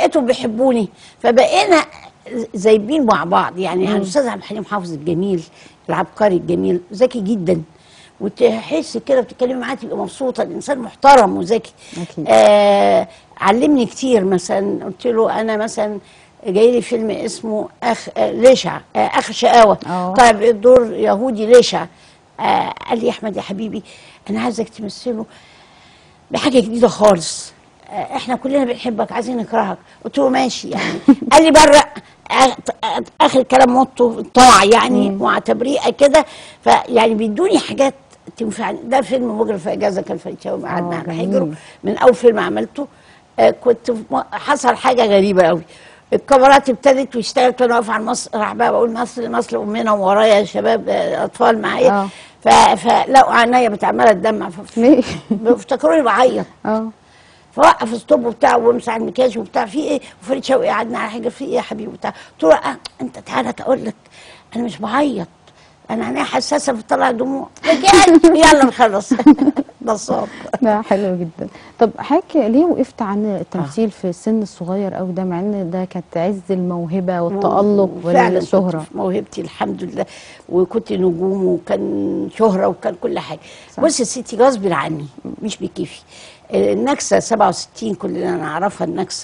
فلقيتهم بيحبوني فبقينا زايبين مع بعض يعني الاستاذ عبد الحليم حافظ الجميل العبقري الجميل ذكي جدا وتحس كده بتتكلمي معاه تبقى مبسوطه الانسان محترم وذكي أكيد. آه علمني كتير مثلا قلت له انا مثلا جاي لي فيلم اسمه اخ آه ليشع آه اخ شقاوه آه. طيب دور يهودي ليشع آه قال لي يا احمد يا حبيبي انا عايزك تمثله بحاجه جديده خالص آه، احنا كلنا بنحبك عايزين نكرهك قلت له ماشي يعني قال لي بره آه، اخر كلام موته طاع يعني مع تبريئه كده فيعني بيدوني حاجات تنفعني ده فيلم مجرم في اجازه كان فريد شوقي قعدنا آه، على جميل. حجره من اول فيلم عملته آه، كنت في م- حصل حاجه غريبه قوي الكاميرات ابتدت واشتغلت وانا واقفه على المسرح بقى بقول مصر مصر امنا وورايا شباب آه، اطفال معايا آه. ف- فلقوا عينيا بتعملها تدمع ف- ليه؟ بيفتكروني بعيط اه فوقف ستوب وبتاع وامسح المكياج وبتاع في ايه وفريد شوقي قعدنا على حاجه في ايه يا حبيبي وبتاع قلت له آه انت تعالى اقول لك انا مش بعيط انا عينيا حساسه بتطلع دموع رجعت يلا نخلص نصاب ده حلو جدا طب حضرتك ليه وقفت عن التمثيل في السن الصغير قوي ده مع ان ده كانت عز الموهبه والتالق فعلا والشهره كنت في موهبتي الحمد لله وكنت نجوم وكان شهره وكان كل حاجه صح. بص يا ستي غصب عني مش بكيفي النكسه 67 كلنا نعرفها النكسه